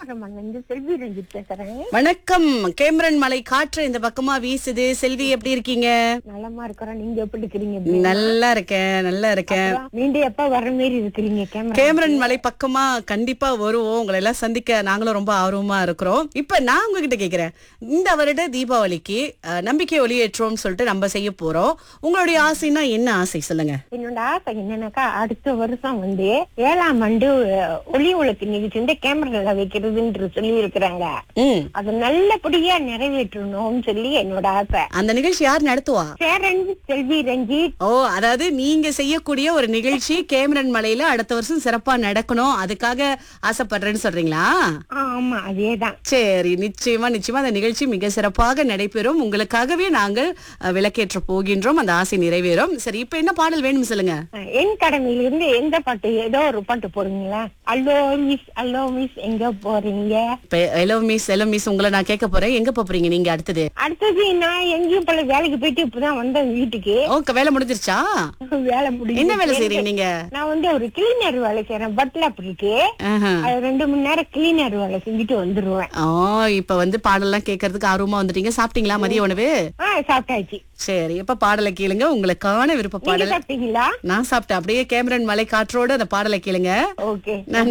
தாமரமன் வந்து செல்வி ரஞ்சித் பேசுறேன் வணக்கம் கேமரன் மலை காற்று இந்த பக்கமா வீசுது செல்வி எப்படி இருக்கீங்க நலமா இருக்கிறோம் நீங்க எப்படி இருக்கிறீங்க நல்லா இருக்கேன் நல்லா இருக்கேன் அப்புறம் மீண்டும் எப்ப வர மாதிரி இருக்கிறீங்க கேமரா கேமரன் மலை பக்கமா கண்டிப்பா வருவோம் உங்களை எல்லாம் சந்திக்க நாங்களும் ரொம்ப ஆர்வமா இருக்கிறோம் இப்ப நான் உங்ககிட்ட கேக்குறேன் இந்த வருட தீபாவளிக்கு அஹ், நம்பிக்கை ஒளியேற்றோம்னு சொல்லிட்டு நம்ம செய்ய போறோம் உங்களுடைய ஆசைன்னா என்ன ஆசை சொல்லுங்க என்னோட ஆசை என்னன்னாக்கா அடுத்த வருஷம் வந்து ஏழாம் ஆண்டு அஹ், ஒளி உலக்கு நிகழ்ச்சி வந்து கேமரால வைக்கிறதுன்னு சொல்லி இருக்கிறாங்க ம் அது நல்லபடியா நிறைவேற்றணும்னு சொல்லி என்னோட ஆசை அந்த நிகழ்ச்சி யார் நடத்துவா சேரன் செல்வி ரஞ்சித் ஓ அதாவது நீங்க செய்யக்கூடிய ஒரு நிகழ்ச்சி கேமரன் மலையில அடுத்த வருஷம் சிறப்பா நடக்கணும் அதுக்காக ஆசைப்படுறேன்னு சொல்றீங்களா ஆ, ஆமா அதேதான் சரி நிச்சயமா நிச்சயமா அந்த நிகழ்ச்சி மிக சிறப்பாக நடைபெறும் உங்களுக்காகவே நாங்கள் அஹ், விளக்கேற்ற போகின்றோம் அந்த ஆசை நிறைவேறும் சரி இப்ப என்ன பாடல் வேணும் சொல்லுங்க அஹ், என் கடமையில இருந்து எந்த பாட்டு ஏதோ ஒரு பாட்டு போடுங்களா அல்லோ மிஸ் அல்லோ மிஸ் எங்க போறீங்க இப்ப எலோ மிஸ் எலோ மிஸ் உங்களை நான் கேட்க போறேன் எங்க போறீங்க நீங்க அடுத்தது அடுத்தது நான் எங்கேயும் போல வேலைக்கு போயிட்டு இப்பதான் வந்தேன் வீட்டுக்கு ஓ க- வேலை முடிஞ்சிருச்சா வேலை முடிஞ்சு என்ன வேலை செய்றீங்க நீங்க நான் வந்து ஒரு கிளீனர் வேலை செய்யறேன் பட்ல அப்படி இருக்கு ஆஹா. அது ரெண்டு மணி நேரம் கிளீனர் வேலை செஞ்சுட்டு வந்துருவேன் ஓ இப்ப வந்து பாடல்லாம் கேட்கறதுக்கு ஆர்வமா வந்துட்டீங்க சாப்பிட்டீங்களா மதிய உணவு ஆ சாப்பிட்டாச்சு சரி இப்ப பாடலை கேளுங்க உங்களுக்கான விருப்ப நீங்க பாடல் சாப்பிட்டீங்களா நான் சாப்பிட்டேன் அப்படியே கேமரன் மலை காற்றோட அந்த பாடலை கேளுங்க ஓகே நன்றி